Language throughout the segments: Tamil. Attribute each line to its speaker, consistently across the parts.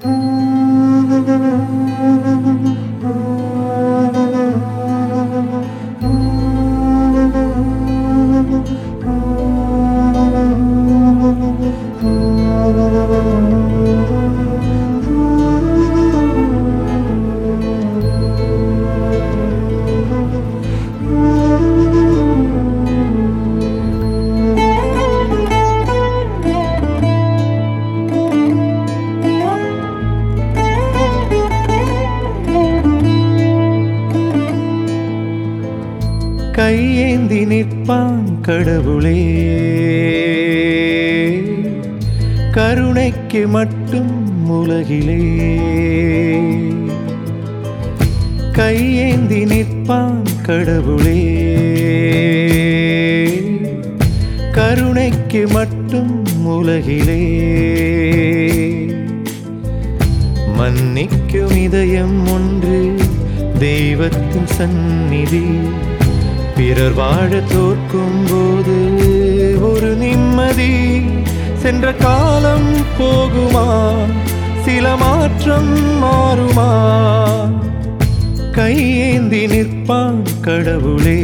Speaker 1: கையேந்தி நிற்பான் கடவுளே கருணைக்கு மட்டும் உலகிலே கையேந்தி நிற்பான் கடவுளே கருணைக்கு மட்டும் உலகிலே மன்னிக்கும் இதயம் ஒன்று தெய்வத்தின் சந்நிதி பிறர் வாழ தோற்கும் போது ஒரு நிம்மதி சென்ற காலம் போகுமா சில மாற்றம் மாறுமா கையேந்தி நிற்பான் கடவுளே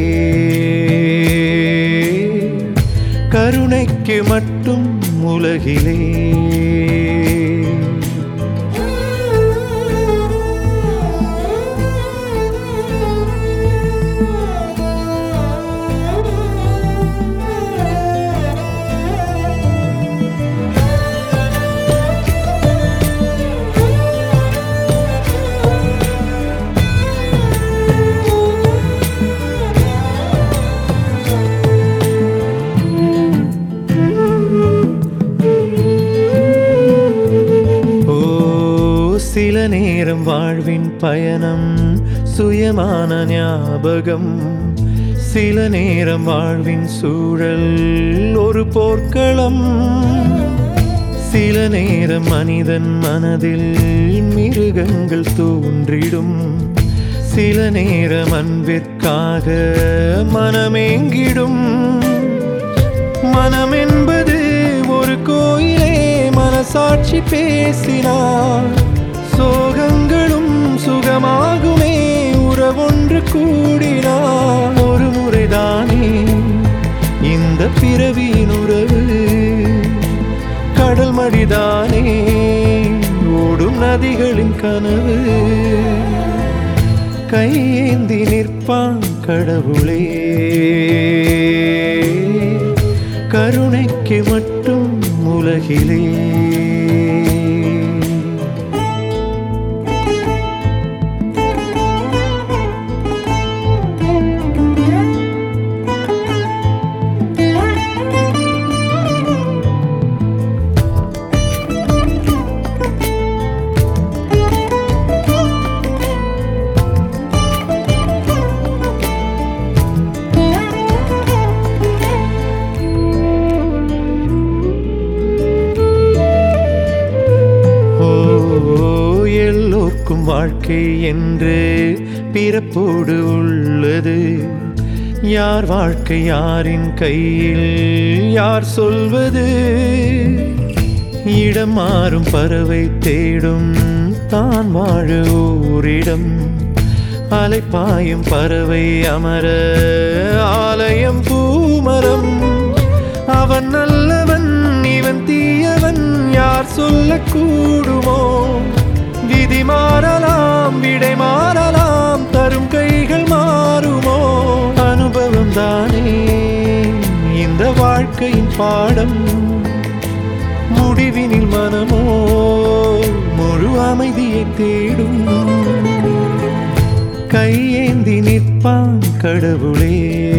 Speaker 1: கருணைக்கு மட்டும் உலகிலே ஓ சில நேரம் வாழ்வின் பயணம் சுயமான ஞாபகம் சில நேரம் வாழ்வின் சூழல் ஒரு போர்க்களம் சில நேரம் மனிதன் மனதில் மிருகங்கள் தோன்றிடும் சில நேரம் அன்பிற்காக மனமேங்கிடும் மனம் என்பது ஒரு கோயிலே மனசாட்சி பேசினார் சோகங்களும் சுகமாகுமே உறவொன்று கூடினார் ஒரு முறைதானே இந்த பிறவியின் உறவு கடல் மடிதானே ஓடும் நதிகளின் கனவு கையேந்தி நிற்பான் கடவுளே கருணைக்கு மட்டும் உலகிலே ஓ எல்லோர்க்கும் வாழ்க்கை என்று பிறப்போடு உள்ளது யார் வாழ்க்கை யாரின் கையில் யார் சொல்வது இடம் மாறும் பறவை தேடும் தான் வாழ ஓரிடம் அலைப்பாயும் பறவை அமர ஆலயம் பூமரம் அவன் நல்லவன் இவன் தீயவன் யார் சொல்லக்கூடுமோ விதி மாறலாம் விடை மாறலாம் தரும் கைகள் மாறுமோ அனுபவம் தானே இந்த வாழ்க்கையின் பாடம் முடிவினில் மனமோ முழு அமைதியை தேடும் கையேந்தி நிற்பான் கடவுளே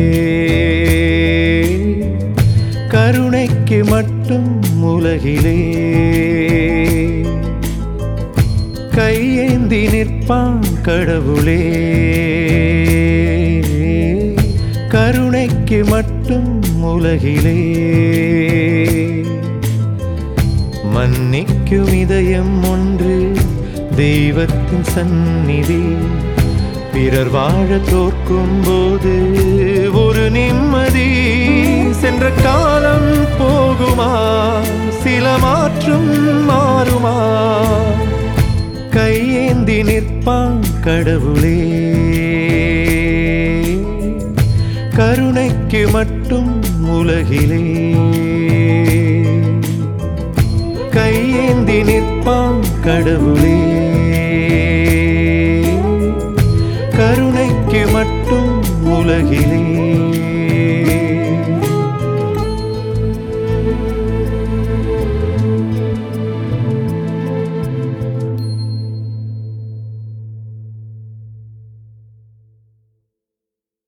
Speaker 1: கருணைக்கு மட்டும் உலகிலே கையேந்தி நிற்பான் கடவுளே கருணைக்கு மட்டும் உலகிலே மன்னிக்கும் இதயம் ஒன்று தெய்வத்தின் சந்நிதி பிறர் வாழ தோற்கும் போது ஒரு நிம்மதி சென்ற காலம் போகுமா சில மாற்றம் மாறுமா நிற்பான் கடவுளே கருணைக்கு மட்டும் உலகிலே கையேந்தி நிற்பான் கடவுளே கருணைக்கு மட்டும் உலகிலே